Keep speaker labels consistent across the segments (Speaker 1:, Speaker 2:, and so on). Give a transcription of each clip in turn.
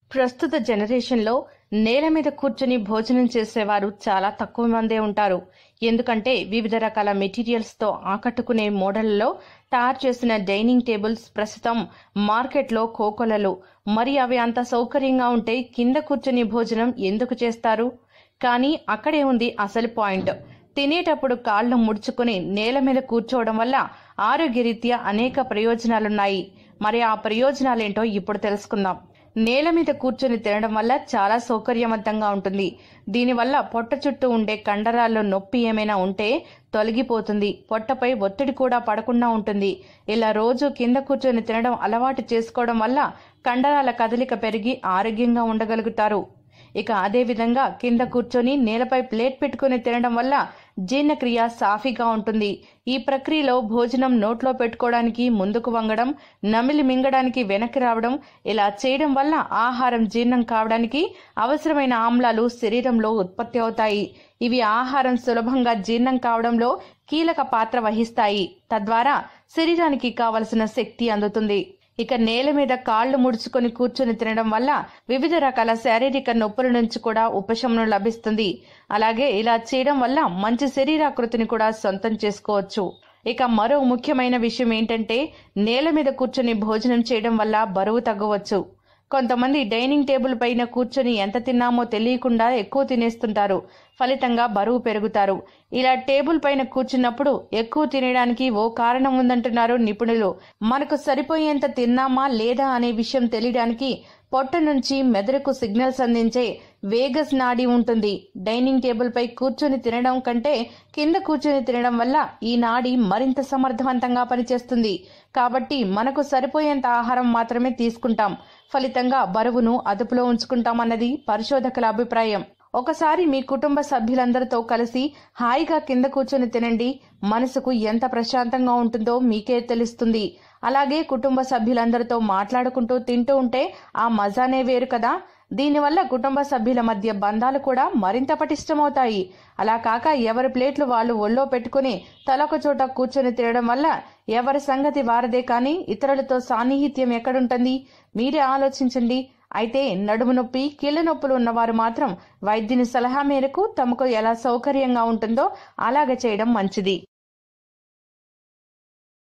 Speaker 1: ప్రస్తుత జనరేషన్లో నేల మీద కూర్చొని భోజనం చేసేవారు చాలా తక్కువ మందే ఉంటారు ఎందుకంటే వివిధ రకాల మెటీరియల్స్తో ఆకట్టుకునే మోడళ్లలో తయారు చేసిన డైనింగ్ టేబుల్స్ ప్రస్తుతం మార్కెట్లో కోకొలలు మరి అవి అంత సౌకర్యంగా ఉంటే కింద కూర్చొని భోజనం ఎందుకు చేస్తారు కానీ అక్కడే ఉంది అసలు పాయింట్ తినేటప్పుడు కాళ్ళు ముడుచుకుని నేల మీద కూర్చోవడం వల్ల ఆరోగ్యరీత్యా అనేక ప్రయోజనాలున్నాయి మరి ఆ ప్రయోజనాలేంటో ఇప్పుడు తెలుసుకుందాం నేల మీద కూర్చొని తినడం వల్ల చాలా సౌకర్యవంతంగా ఉంటుంది దీనివల్ల పొట్ట చుట్టూ ఉండే కండరాల్లో నొప్పి ఏమైనా ఉంటే తొలగిపోతుంది పొట్టపై ఒత్తిడి కూడా పడకుండా ఉంటుంది ఇలా రోజు కింద కూర్చొని తినడం అలవాటు చేసుకోవడం వల్ల కండరాల కదలిక పెరిగి ఆరోగ్యంగా ఉండగలుగుతారు ఇక అదే విధంగా కింద కూర్చొని నేలపై ప్లేట్ పెట్టుకుని తినడం వల్ల జీర్ణక్రియ సాఫీగా ఉంటుంది ఈ ప్రక్రియలో భోజనం నోట్లో పెట్టుకోవడానికి ముందుకు వంగడం నమిలి మింగడానికి వెనక్కి రావడం ఇలా చేయడం వల్ల ఆహారం జీర్ణం కావడానికి అవసరమైన ఆమ్లాలు శరీరంలో ఉత్పత్తి అవుతాయి ఇవి ఆహారం సులభంగా జీర్ణం కావడంలో కీలక పాత్ర వహిస్తాయి తద్వారా శరీరానికి కావలసిన శక్తి అందుతుంది ఇక నేల మీద కాళ్లు ముడుచుకొని కూర్చొని తినడం వల్ల వివిధ రకాల శారీరక నొప్పుల నుంచి కూడా ఉపశమనం లభిస్తుంది అలాగే ఇలా చేయడం వల్ల మంచి శరీరాకృతిని కూడా సొంతం చేసుకోవచ్చు ఇక మరో ముఖ్యమైన విషయం ఏంటంటే నేల మీద కూర్చొని భోజనం చేయడం వల్ల బరువు తగ్గవచ్చు కొంతమంది డైనింగ్ టేబుల్ పైన కూర్చొని ఎంత తిన్నామో తెలియకుండా ఎక్కువ తినేస్తుంటారు ఫలితంగా బరువు పెరుగుతారు ఇలా టేబుల్ పైన కూర్చున్నప్పుడు ఎక్కువ తినడానికి ఓ కారణం ఉందంటున్నారు నిపుణులు మనకు సరిపోయేంత తిన్నామా లేదా అనే విషయం తెలియడానికి పొట్ట నుంచి మెదడుకు సిగ్నల్స్ అందించే వేగస్ నాడి ఉంటుంది డైనింగ్ టేబుల్ పై కూర్చొని తినడం కంటే కింద కూర్చొని తినడం వల్ల ఈ నాడి మరింత సమర్థవంతంగా పనిచేస్తుంది కాబట్టి మనకు సరిపోయేంత ఆహారం మాత్రమే తీసుకుంటాం ఫలితంగా బరువును అదుపులో ఉంచుకుంటామన్నది పరిశోధకుల అభిప్రాయం ఒకసారి మీ కుటుంబ సభ్యులందరితో కలిసి హాయిగా కింద కూర్చొని తినండి మనసుకు ఎంత ప్రశాంతంగా ఉంటుందో మీకే తెలుస్తుంది అలాగే కుటుంబ సభ్యులందరితో మాట్లాడుకుంటూ తింటూ ఉంటే ఆ మజానే వేరు కదా దీనివల్ల కుటుంబ సభ్యుల మధ్య బంధాలు కూడా మరింత పటిష్టమవుతాయి అలా కాక ఎవరి ప్లేట్లు వాళ్ళు ఒళ్ళో పెట్టుకుని తలొక చోట కూర్చొని తినడం వల్ల ఎవరి సంగతి వారదే కానీ ఇతరులతో సాన్నిహిత్యం ఎక్కడుంటుంది మీరే ఆలోచించండి అయితే నడుము నొప్పి కీళ్ళ నొప్పులు ఉన్నవారు మాత్రం వైద్యుని సలహా మేరకు తమకు ఎలా సౌకర్యంగా ఉంటుందో అలాగ చేయడం మంచిది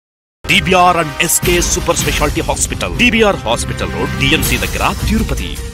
Speaker 2: DBR and SK super speciality hospital DBR hospital road DMC దగ్గర తిరుపతి